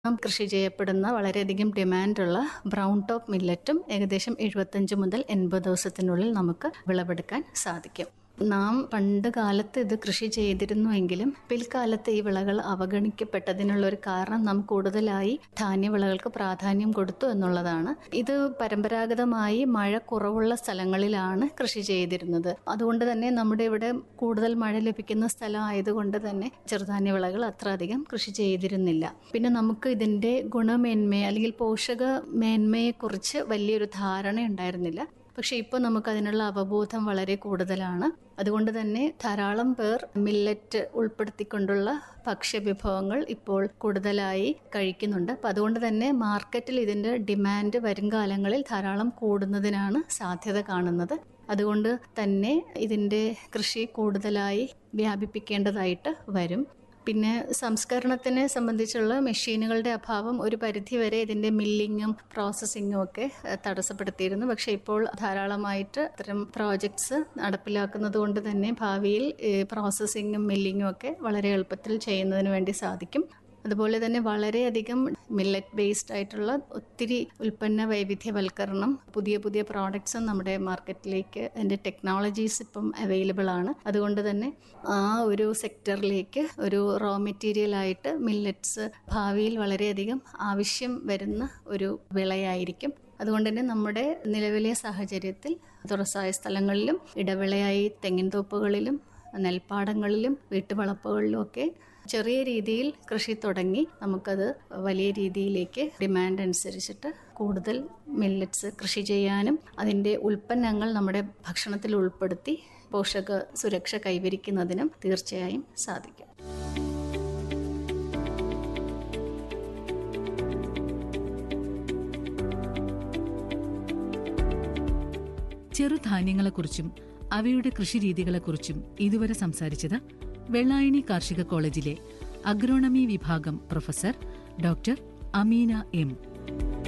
നാം കൃഷി ചെയ്യപ്പെടുന്ന വളരെയധികം ഡിമാൻഡുള്ള ബ്രൗൺ ടോപ്പ് മില്ലറ്റും ഏകദേശം എഴുപത്തഞ്ച് മുതൽ എൺപത് ദിവസത്തിനുള്ളിൽ നമുക്ക് വിളവെടുക്കാൻ സാധിക്കും നാം പണ്ട് കാലത്ത് ഇത് കൃഷി ചെയ്തിരുന്നുവെങ്കിലും പിൽക്കാലത്ത് ഈ വിളകൾ അവഗണിക്കപ്പെട്ടതിനുള്ള ഒരു കാരണം നാം കൂടുതലായി ധാന്യവിളകൾക്ക് പ്രാധാന്യം കൊടുത്തു എന്നുള്ളതാണ് ഇത് പരമ്പരാഗതമായി മഴ കുറവുള്ള സ്ഥലങ്ങളിലാണ് കൃഷി ചെയ്തിരുന്നത് അതുകൊണ്ട് തന്നെ നമ്മുടെ ഇവിടെ കൂടുതൽ മഴ ലഭിക്കുന്ന സ്ഥലം ആയതുകൊണ്ട് തന്നെ ചെറുധാന്യ വിളകൾ അത്ര അധികം കൃഷി ചെയ്തിരുന്നില്ല പിന്നെ നമുക്ക് ഇതിന്റെ ഗുണമേന്മയെ അല്ലെങ്കിൽ പോഷക മേന്മയെക്കുറിച്ച് വലിയൊരു ധാരണ ഉണ്ടായിരുന്നില്ല പക്ഷെ ഇപ്പോൾ നമുക്ക് അതിനുള്ള അവബോധം വളരെ കൂടുതലാണ് അതുകൊണ്ട് തന്നെ ധാരാളം പേർ മില്ലറ്റ് ഉൾപ്പെടുത്തിക്കൊണ്ടുള്ള ഭക്ഷ്യവിഭവങ്ങൾ ഇപ്പോൾ കൂടുതലായി കഴിക്കുന്നുണ്ട് അപ്പം അതുകൊണ്ട് തന്നെ മാർക്കറ്റിൽ ഇതിൻ്റെ ഡിമാൻഡ് വരും കാലങ്ങളിൽ ധാരാളം കൂടുന്നതിനാണ് സാധ്യത കാണുന്നത് അതുകൊണ്ട് തന്നെ ഇതിൻ്റെ കൃഷി കൂടുതലായി വ്യാപിപ്പിക്കേണ്ടതായിട്ട് വരും പിന്നെ സംസ്കരണത്തിനെ സംബന്ധിച്ചുള്ള മെഷീനുകളുടെ അഭാവം ഒരു പരിധിവരെ ഇതിൻ്റെ മില്ലിങ്ങും പ്രോസസ്സിങ്ങും ഒക്കെ ഏഹ്, തടസ്സപ്പെടുത്തിയിരുന്നു പക്ഷേ ഇപ്പോൾ ധാരാളമായിട്ട് അത്തരം പ്രോജക്ട്സ് നടപ്പിലാക്കുന്നത് കൊണ്ട് തന്നെ ഭാവിയിൽ പ്രോസസ്സിങ്ങും മില്ലിങ്ങും ഒക്കെ വളരെ എളുപ്പത്തിൽ ചെയ്യുന്നതിന് വേണ്ടി സാധിക്കും അതുപോലെ തന്നെ വളരെയധികം മില്ലറ്റ് ബേസ്ഡ് ആയിട്ടുള്ള ഒത്തിരി ഉൽപ്പന്ന വൈവിധ്യവൽക്കരണം പുതിയ പുതിയ പ്രോഡക്ട്സും നമ്മുടെ മാർക്കറ്റിലേക്ക് അതിൻ്റെ ടെക്നോളജീസ് ഇപ്പം അവൈലബിൾ ആണ് അതുകൊണ്ട് തന്നെ ആ ഒരു സെക്ടറിലേക്ക് ഒരു റോ മെറ്റീരിയൽ ആയിട്ട് മില്ലറ്റ്സ് ഭാവിയിൽ വളരെയധികം ആവശ്യം വരുന്ന ഒരു വിളയായിരിക്കും അതുകൊണ്ട് തന്നെ നമ്മുടെ നിലവിലെ സാഹചര്യത്തിൽ തുറസായ സ്ഥലങ്ങളിലും ഇടവിളയായി തെങ്ങിൻ തോപ്പുകളിലും നെൽപ്പാടങ്ങളിലും വീട്ടുവളപ്പുകളിലും ഒക്കെ ചെറിയ രീതിയിൽ കൃഷി തുടങ്ങി നമുക്കത് വലിയ രീതിയിലേക്ക് ഡിമാൻഡ് അനുസരിച്ചിട്ട് കൂടുതൽ മില്ലറ്റ്സ് കൃഷി ചെയ്യാനും അതിൻ്റെ ഉൽപ്പന്നങ്ങൾ നമ്മുടെ ഭക്ഷണത്തിൽ ഉൾപ്പെടുത്തി പോഷക സുരക്ഷ കൈവരിക്കുന്നതിനും തീർച്ചയായും സാധിക്കും ചെറുധാന്യങ്ങളെക്കുറിച്ചും അവയുടെ കൃഷിരീതികളെക്കുറിച്ചും ഇതുവരെ സംസാരിച്ചത് വെള്ളായണി കാർഷിക കോളേജിലെ അഗ്രോണമി വിഭാഗം പ്രൊഫസർ ഡോക്ടർ അമീന എം